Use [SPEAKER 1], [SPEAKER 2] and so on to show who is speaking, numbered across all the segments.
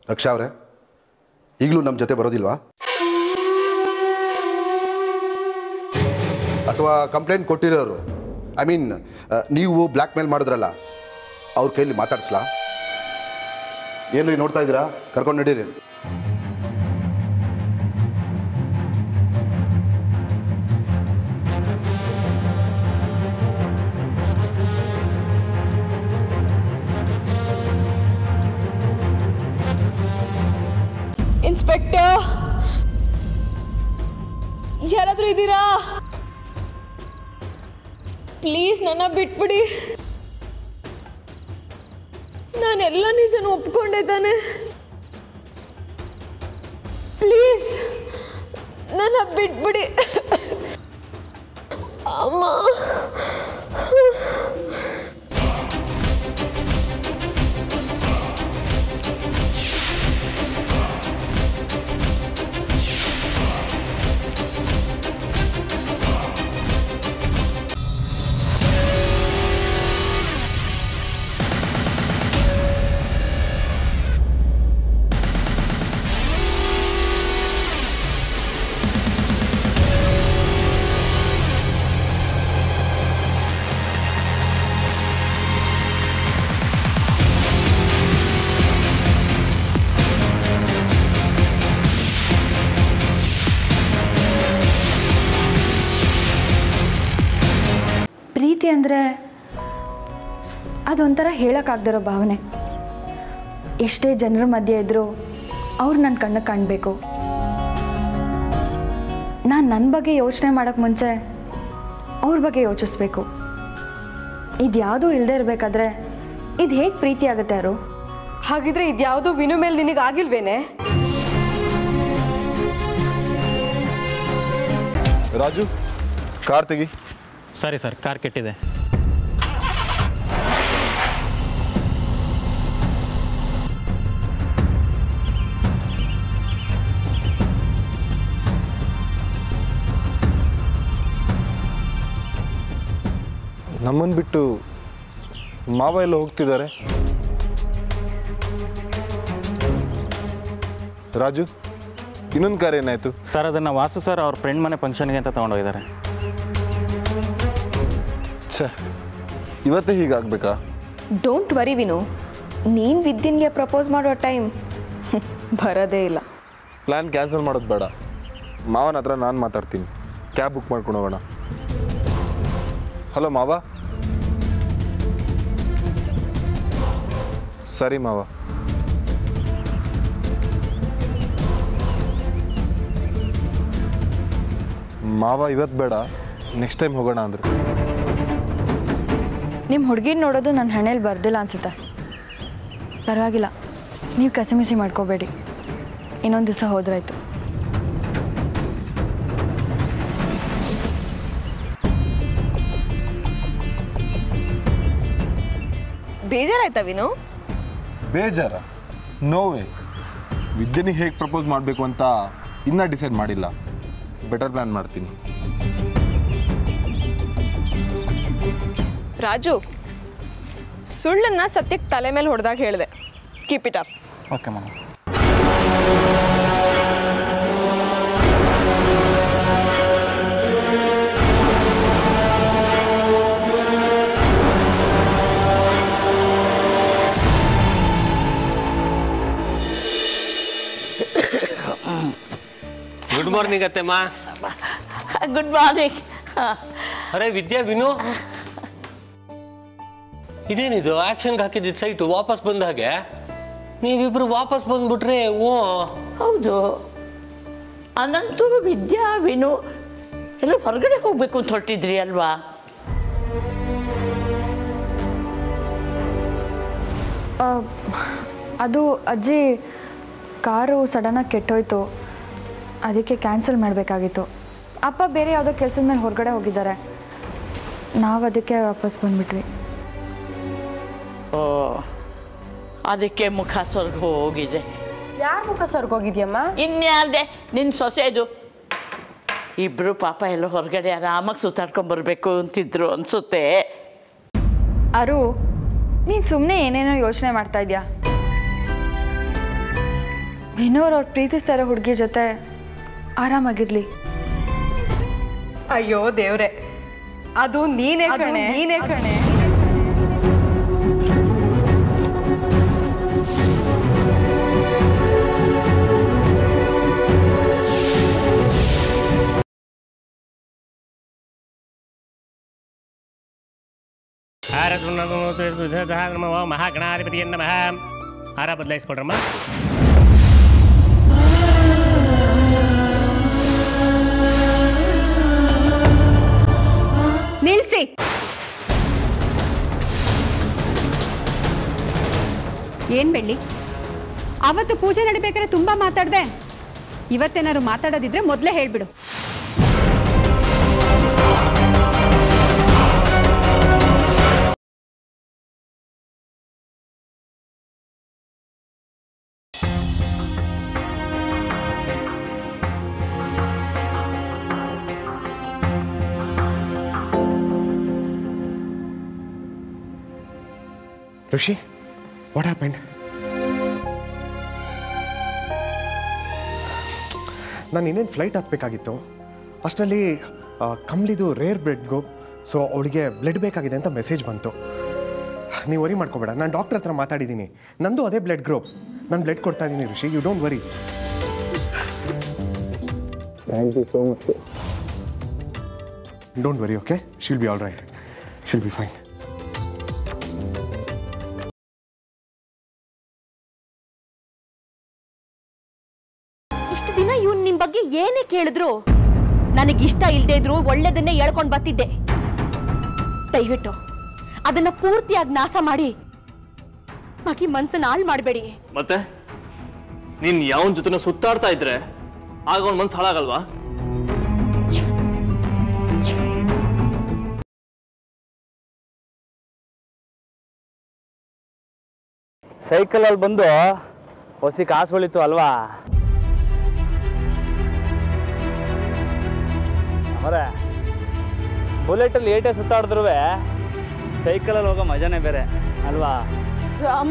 [SPEAKER 1] ರಕ್ಷಾ ಅವರೇ ಈಗಲೂ ನಮ್ಮ ಜೊತೆ ಬರೋದಿಲ್ವಾ ಅಥವಾ ಕಂಪ್ಲೇಂಟ್ ಕೊಟ್ಟಿರೋರು ಐ ಮೀನ್ ನೀವು ಬ್ಲ್ಯಾಕ್ ಮೇಲ್ ಮಾಡಿದ್ರಲ್ಲ ಅವ್ರ ಕೈಲಿ ಮಾತಾಡ್ಸ್ಲಾ ಏನ್ರಿ ನೋಡ್ತಾ ಇದ್ದೀರಾ ಕರ್ಕೊಂಡು ನಡೀರಿ
[SPEAKER 2] ಇನ್ಸ್ಪೆಕ್ಟರ್ ಯಾರಾದ್ರೂ ಇದ್ದೀರಾ ಪ್ಲೀಸ್ ನನ್ನ ಬಿಟ್ಬಿಡಿ ನಾನೆಲ್ಲ ನಿಜನ ಒಪ್ಕೊಂಡೆ ತಾನೆ ಪ್ಲೀಸ್ ನನ್ನ ಬಿಟ್ಬಿಡಿ ಅಮ್ಮ
[SPEAKER 3] ಪ್ರೀತಿ ಅಂದರೆ ಅದೊಂಥರ ಹೇಳೋಕ್ಕಾಗ್ದಿರೋ ಭಾವನೆ ಎಷ್ಟೇ ಜನರ ಮಧ್ಯೆ ಇದ್ದರೂ ಅವ್ರು ನನ್ನ ಕಣ್ಣು ಕಾಣಬೇಕು ನಾನು ನನ್ನ ಬಗ್ಗೆ ಯೋಚನೆ ಮಾಡೋಕ್ಕೆ ಮುಂಚೆ ಅವ್ರ ಬಗ್ಗೆ ಯೋಚಿಸ್ಬೇಕು ಇದು ಯಾವುದೂ ಇಲ್ಲದೆ ಇರಬೇಕಾದ್ರೆ ಇದು ಹೇಗೆ ಪ್ರೀತಿ ಆಗುತ್ತೆ ಯಾರು
[SPEAKER 4] ಹಾಗಿದ್ರೆ ಇದ್ಯಾವುದೋ ವಿನು ಮೇಲೆ ನಿನಗೆ ಆಗಿಲ್ವೇನೆ
[SPEAKER 5] ರಾಜು ಕಾರ್ ತೆಗಿ
[SPEAKER 6] ಸರಿ ಸರ್ ಕಾರ್ ಕೆಟ್ಟಿದೆ
[SPEAKER 5] ನಮ್ಮನ್ನು ಬಿಟ್ಟು ಮಾವ ಎಲ್ಲ ಹೋಗ್ತಿದ್ದಾರೆ ರಾಜು ಇನ್ನೊಂದು ಕಾರ್ ಏನಾಯ್ತು
[SPEAKER 6] ಸರ್ ಅದನ್ನು ವಾಸು ಸರ್ ಅವ್ರ ಫ್ರೆಂಡ್ ಮನೆ ಫಂಕ್ಷನ್ಗೆ ಅಂತ ತೊಗೊಂಡೋಗಿದ್ದಾರೆ
[SPEAKER 5] ಛೇ ಇವತ್ತೇ ಹೀಗಾಗಬೇಕಾ
[SPEAKER 2] ಡೋಂಟ್ ವರಿ ವಿನು ನೀನು ವಿದ್ಯನ್ಗೆ ಪ್ರಪೋಸ್ ಮಾಡೋ ಟೈಮ್ ಬರೋದೇ ಇಲ್ಲ
[SPEAKER 5] ಪ್ಲ್ಯಾನ್ ಕ್ಯಾನ್ಸಲ್ ಮಾಡೋದು ಬೇಡ ಮಾವನ ಹತ್ರ ನಾನು ಮಾತಾಡ್ತೀನಿ ಕ್ಯಾಬ್ ಬುಕ್ ಮಾಡ್ಕೊಂಡು ಹೋಗೋಣ ಹಲೋ ಮಾವ ಸರಿ ಮಾವ ಮಾವ ಇವತ್ತು ಬೇಡ ನೆಕ್ಸ್ಟ್ ಟೈಮ್ ಹೋಗೋಣ ಅಂದರು
[SPEAKER 3] ನಿಮ್ಮ ಹುಡುಗಿನ ನೋಡೋದು ನನ್ನ ಹಣೆಯಲ್ಲಿ ಬರ್ದಿಲ್ಲ ಅನ್ಸುತ್ತೆ ಪರವಾಗಿಲ್ಲ ನೀವು ಕಸಿಮಿಸಿ ಮಾಡ್ಕೋಬೇಡಿ ಇನ್ನೊಂದು ದಿವಸ ಹೋದ್ರಾಯ್ತು
[SPEAKER 2] ಬೇಜಾರಾಯ್ತಾ ವಿನು
[SPEAKER 5] ಬೇಜಾರ ನೋವೇ ವಿದ್ಯೆನಿಗೆ ಹೇಗೆ ಪ್ರಪೋಸ್ ಮಾಡಬೇಕು ಅಂತ ಇನ್ನೂ ಡಿಸೈಡ್ ಮಾಡಿಲ್ಲ ಬೆಟರ್ ಪ್ಲ್ಯಾನ್ ಮಾಡ್ತೀನಿ
[SPEAKER 2] ರಾಜು ಸುಳ್ಳನ್ನ ಸತ್ಯಕ್ಕೆ ತಲೆ ಮೇಲೆ ಹೊಡೆದಾಗ ಹೇಳಿದೆ keep it up
[SPEAKER 6] okay madam
[SPEAKER 7] good morning ಅತ್ತೆಮ್ಮ
[SPEAKER 8] ಗುಡ್ ಮಾರ್ನಿಂಗ್
[SPEAKER 7] ಅರೆ ವಿದ್ಯಾ ವಿನು ಇದೇನಿದು ಆಕ್ಷನ್ಗೆ ಹಾಕಿದ್ದ ಸೈಟು ವಾಪಸ್ ಬಂದ ಹಾಗೆ ನೀವಿಬ್ರು ವಾಪಸ್ ಬಂದ್ಬಿಟ್ರೆ ಓ
[SPEAKER 8] ಹೌದು ಅನಂತು ವಿದ್ಯಾ ವಿನು ಎಲ್ಲ ಹೊರಗಡೆ ಹೋಗ್ಬೇಕು ಅಂತ ಹೊರಟಿದ್ರಿ ಅಲ್ವಾ
[SPEAKER 3] ಆ, ಅದು ಅಜ್ಜಿ ಕಾರು ಸಡನ್ನಾಗಿ ಕೆಟ್ಟೋಯ್ತು ಅದಕ್ಕೆ ಕ್ಯಾನ್ಸಲ್ ಮಾಡಬೇಕಾಗಿತ್ತು ಅಪ್ಪ ಬೇರೆ ಯಾವುದೋ ಕೆಲಸದ ಮೇಲೆ ಹೊರಗಡೆ ಹೋಗಿದ್ದಾರೆ ನಾವು ಅದಕ್ಕೆ ವಾಪಸ್ ಬಂದ್ಬಿಟ್ವಿ
[SPEAKER 8] ಓ ಅದಕ್ಕೆ ಮುಖ ಸ್ವರ್ಗ ಹೋಗಿದೆ
[SPEAKER 4] ಯಾರ ಮುಖ ಸರ್ಗೋಗಿದ್ಯಮ್ಮ
[SPEAKER 8] ಇನ್ಯಾರ್ದೆ ನಿನ್ನ ಸೊಸೆದು ಇಬ್ರು ಪಾಪ ಎಲ್ಲ ಹೊರಗಡೆ ಆರಾಮಾಗಿ ಸುತ್ತಾಡ್ಕೊಂಡ್ ಬರ್ಬೇಕು ಅಂತಿದ್ರು ಅನ್ಸುತ್ತೆ
[SPEAKER 3] ಅರು ನೀನು ಸುಮ್ಮನೆ ಏನೇನೋ ಯೋಚನೆ ಮಾಡ್ತಾ ಇದೆಯಾ ವಿನೋರ್ ಅವ್ರು ಪ್ರೀತಿಸ್ತಾರೋ ಹುಡುಗಿ ಜೊತೆ ಆರಾಮಾಗಿರ್ಲಿ
[SPEAKER 4] ಅಯ್ಯೋ ದೇವ್ರೆ ಅದು ನೀನೇ ಕಣೆ ನೀನೇ ಕಣೆ
[SPEAKER 9] ಮಹಾಗಣಾಧಿಪತಿ ನಮಃ ಹಾರ ಬದಲಾಯಿಸ್ಕೊಡ್ರಮ್ಮ
[SPEAKER 10] ನಿಲ್ಸಿ ಏನ್ ಬೆಳ್ಳಿ ಅವತ್ತು ಪೂಜೆ ನಡಿಬೇಕಾದ್ರೆ ತುಂಬಾ ಮಾತಾಡ್ದೆ ಇವತ್ತೇನಾದ್ರು ಮಾತಾಡೋದಿದ್ರೆ ಮೊದಲೇ ಹೇಳ್ಬಿಡು
[SPEAKER 11] ಋಷಿ ವಾಟ್ ಹ್ಯಾಪೆಂಡ್ ನಾನು ಇನ್ನೇನು ಫ್ಲೈಟ್ ಹತ್ತಬೇಕಾಗಿತ್ತು ಅಷ್ಟರಲ್ಲಿ ಆ, ಕಮ್ಲಿದು ರೇರ್ ಬ್ಲಡ್ ಗ್ರೂಪ್ ಸೊ ಅವಳಿಗೆ ಬ್ಲಡ್ ಬೇಕಾಗಿದೆ ಅಂತ ಮೆಸೇಜ್ ಬಂತು ನೀವು ವರಿ ಮಾಡ್ಕೋಬೇಡ ನಾನು ಡಾಕ್ಟರ್ ಹತ್ರ ಮಾತಾಡಿದ್ದೀನಿ ನಂದು ಅದೇ ಬ್ಲಡ್ ಗ್ರೂಪ್ ನಾನು ಬ್ಲಡ್ ಕೊಡ್ತಾ ಇದ್ದೀನಿ Rishi you don't worry thank you so much don't worry okay she'll be all right she'll be fine
[SPEAKER 12] ಇಷ್ಟು ದಿನ ಇವ್ನು ನಿಮ್ ಬಗ್ಗೆ ಏನೇ ಕೇಳಿದ್ರು ನನಗಿಷ್ಟ ಇಲ್ದೇ ಇದ್ರು ಒಳ್ಳೇದನ್ನೇ ಹೇಳ್ಕೊಂಡು ಬರ್ತಿದ್ದೆ ದಯವಿಟ್ಟು ಅದನ್ನ ಪೂರ್ತಿಯಾಗಿ ನಾಶ ಮಾಡಿ ಮಗಿ ಮನ್ಸನ್ನ ಹಾಳು ಮಾಡಬೇಡಿ
[SPEAKER 13] ಮತ್ತೆ ನೀನ್ ಯಾವನ್ ಜೊತೆನೋ ಸುತ್ತಾಡ್ತಾ ಇದ್ರೆ ಆಗ ಅವ್ನ ಮನ್ಸು ಹಾಳಾಗಲ್ವಾ
[SPEAKER 14] ಸೈಕಲಲ್ಲಿ ಬಂದು ಹೊಸಿ ಕಾಸು ಉಳಿತು ಅಲ್ವಾ ಅವರೇ ಬುಲೆಟಲ್ಲಿ ಏಟೇ ಸುತ್ತಾಡಿದ್ರು ಸೈಕಲಲ್ಲಿ ಹೋಗೋ ಮಜಾನೇ ಬೇರೆ ಅಲ್ವಾ
[SPEAKER 12] ರಾಮ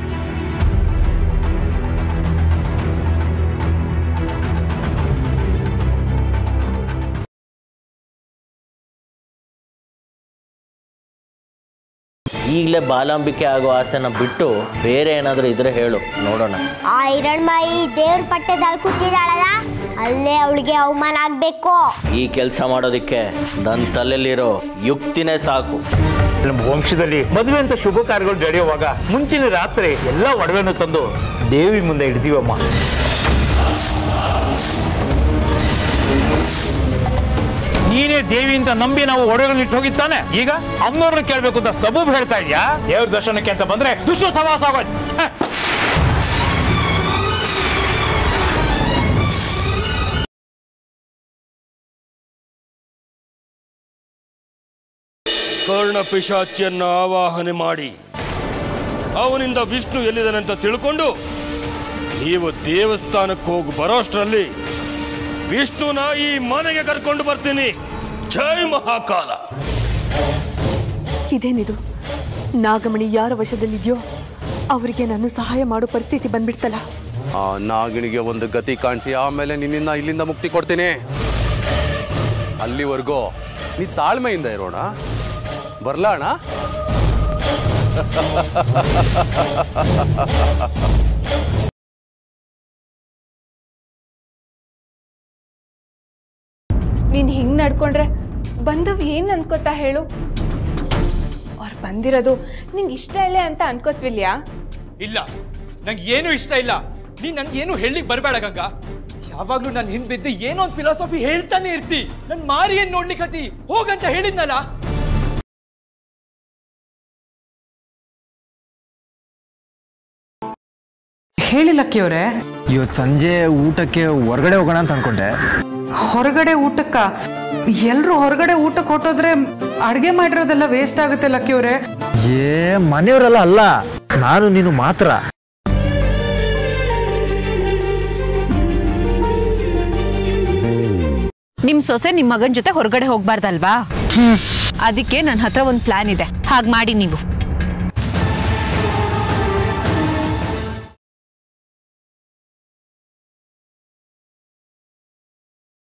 [SPEAKER 7] ಈಗಲೇ ಬಾಲಾಂಬಿಕೆ ಆಗೋ ಆಸೆನ ಬಿಟ್ಟು ಬೇರೆ ಏನಾದರೂ ಇದ್ರೆ ಹೇಳು ನೋಡೋಣ
[SPEAKER 15] ಆ ಹಿರಣ್ಮಾಯಿ ದೇವ್ರ ಪಟ್ಟದಲ್ಲಿ ಕೂತಿದ್ದಾಳಲ್ಲ ಅಲ್ಲೇ ಅವಳಿಗೆ ಅವಮಾನ ಆಗ್ಬೇಕು
[SPEAKER 7] ಈ ಕೆಲಸ ಮಾಡೋದಕ್ಕೆ ನನ್ನ ತಲೆಯಲ್ಲಿರೋ ಯುಕ್ತಿನೇ ಸಾಕು
[SPEAKER 16] ನಮ್ಮ ವಂಶದಲ್ಲಿ ಮದುವೆ ಅಂತ ಶುಭ ಕಾರ್ಯಗಳು ನಡೆಯುವಾಗ ಮುಂಚಿನ ರಾತ್ರಿ ಎಲ್ಲ ಒಡವೆಯನ್ನು ತಂದು ದೇವಿ ಮುಂದೆ ಇಡ್ತೀವಮ್ಮ ನೀನೇ ದೇವಿ ಅಂತ ನಂಬಿ ನಾವು ಒಡವೆಗಳನ್ನ ಇಟ್ಟು ಹೋಗಿದ್ದಾನೆ ಈಗ ಅಮ್ಮನವ್ರನ್ನ ಕೇಳ್ಬೇಕು ಅಂತ ಸಬೂಬ್ ಹೇಳ್ತಾ ಇದ್ಯಾ ದೇವ್ರ ದರ್ಶನಕ್ಕೆ ಅಂತ ಬಂದ್ರೆ ದುಷ್ಟ ಸವಾಸ ಆಗೋಯ್ತು ಹ.
[SPEAKER 17] ಕರ್ಣ ಪಿಶಾಚಿಯನ್ನ ಆವಾಹನೆ ಮಾಡಿ ಅವನಿಂದ ವಿಷ್ಣು ಎಲ್ಲಿದನಂತ ತಿಳ್ಕೊಂಡು ನೀವು ದೇವಸ್ಥಾನಕ್ಕೆ ಹೋಗಿ ಬರೋಷ್ಟರಲ್ಲಿ ವಿಷ್ಣುನ ಈ ಮನೆಗೆ ಕರ್ಕೊಂಡು ಬರ್ತೀನಿ ಜೈ ಮಹಾಕಾಲ
[SPEAKER 18] ಇದೇನಿದು ನಾಗಮಣಿ ಯಾರ ವಶದಲ್ಲಿದೆಯೋ ಅವರಿಗೆ ನಾನು ಸಹಾಯ ಮಾಡೋ ಪರಿಸ್ಥಿತಿ ಬಂದ್ಬಿಡ್ತಲ್ಲ
[SPEAKER 1] ಆ ನಾಗಿಣಿಗೆ ಒಂದು ಗತಿ ಕಾಣಿಸಿ ಆಮೇಲೆ ನಿನ್ನಿಂದ ಇಲ್ಲಿಂದ ಮುಕ್ತಿ ಕೊಡ್ತೀನಿ ಅಲ್ಲಿವರೆಗೂ ನೀ ತಾಳ್ಮೆಯಿಂದ ಇರೋಣ ಬರ್ಲಾಣ
[SPEAKER 2] ನೀನು ಹಿಂಗೆ ನಡ್ಕೊಂಡ್ರೆ ಬಂದವ್ ಏನು ಅನ್ಕೋತಾ ಹೇಳು ಅವ್ರು ಬಂದಿರೋದು ನಿಂಗೆ ಇಷ್ಟ ಇಲ್ಲ ಅಂತ ಅನ್ಕೋತ್ವಿಲ್ಯಾ
[SPEAKER 19] ಇಲ್ಲ ನಂಗೆ ಏನು ಇಷ್ಟ ಇಲ್ಲ ನೀನ್ ನನ್ಗೆ ಏನು ಹೇಳಿ ಬರಬೇಡ ಗಂಗಾ ಯಾವಾಗ್ಲೂ ನಾನು ಹಿಂದ್ ಬಿದ್ದು ಏನೋ ಒಂದು ಫಿಲಾಸಫಿ ಹೇಳ್ತಾನೆ ಇರ್ತಿ ನನ್ ಮಾರಿ ಏನ್ ನೋಡ್ಲಿಕ್ಕತಿ ಹೋಗಂತ ಹೇಳಿದ್ನಲ್ಲ
[SPEAKER 20] ಹೇಳಿ ಲಕ್ಕಿಯವರೇ
[SPEAKER 6] ಇವತ್ತು ಸಂಜೆ ಊಟಕ್ಕೆ ಹೊರಗಡೆ ಹೋಗೋಣ ಅಂತ ಅನ್ಕೊಂಡೆ
[SPEAKER 20] ಹೊರಗಡೆ ಊಟಕ್ಕ ಎಲ್ರು ಹೊರಗಡೆ ಊಟಕ್ಕೆ ಹೊಟ್ಟೋದ್ರೆ ಅಡ್ಗೆ ಮಾಡಿರೋದೆಲ್ಲ ವೇಸ್ಟ್ ಆಗುತ್ತೆ ಲಕ್ಕಿಯವರೇ
[SPEAKER 6] ಏ ಮನೆಯವರೆಲ್ಲ ಅಲ್ಲ ನಾನು ನೀನು ಮಾತ್ರ
[SPEAKER 21] ನಿಮ್ ಸೊಸೆ ನಿಮ್ ಮಗನ್ ಜೊತೆ ಹೊರಗಡೆ ಹೋಗ್ಬಾರ್ದಲ್ವಾ ಅದಕ್ಕೆ ನನ್ನ ಹತ್ರ ಒಂದು ಪ್ಲಾನ್ ಇದೆ ಹಾಗೆ ಮಾಡಿ ನೀವು